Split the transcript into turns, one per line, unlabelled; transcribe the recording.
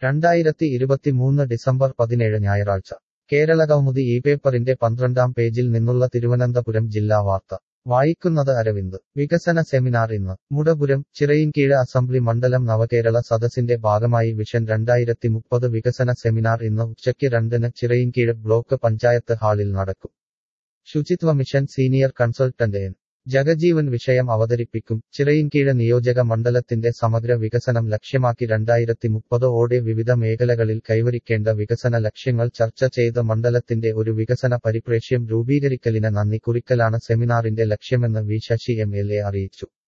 രണ്ടായിരത്തി ഇരുപത്തിമൂന്ന് ഡിസംബർ പതിനേഴ് ഞായറാഴ്ച കേരളകൗമുദി ഈ പേപ്പറിന്റെ പന്ത്രണ്ടാം പേജിൽ നിന്നുള്ള തിരുവനന്തപുരം ജില്ലാ വാർത്ത വായിക്കുന്നത് അരവിന്ദ് വികസന സെമിനാർ ഇന്ന് മുടപുരം ചിറയിൻകീഴ് അസംബ്ലി മണ്ഡലം നവകേരള സദസ്സിന്റെ ഭാഗമായി വിഷൻ രണ്ടായിരത്തി മുപ്പത് വികസന സെമിനാർ ഇന്ന് ഉച്ചയ്ക്ക് രണ്ടിന് ചിറയിൻകീഴ് ബ്ലോക്ക് പഞ്ചായത്ത് ഹാളിൽ നടക്കും ശുചിത്വ mission senior consultant N Jagajeevan വിഷയം അവതരിപ്പിക്കും ചിറയിൻകീഴ് നിയോജക മണ്ഡലത്തിന്റെ സമഗ്ര വികസനം ലക്ഷ്യമാക്കി രണ്ടായിരത്തി മുപ്പത് ഓടെ വിവിധ മേഖലകളിൽ കൈവരിക്കേണ്ട വികസന ലക്ഷ്യങ്ങൾ ചർച്ച ചെയ്ത് മണ്ഡലത്തിന്റെ ഒരു വികസന പരിപ്രേക്ഷ്യം രൂപീകരിക്കലിന് നന്ദി കുറിക്കലാണ് സെമിനാറിന്റെ ലക്ഷ്യമെന്ന് V Sasi M L A അറിയിച്ചു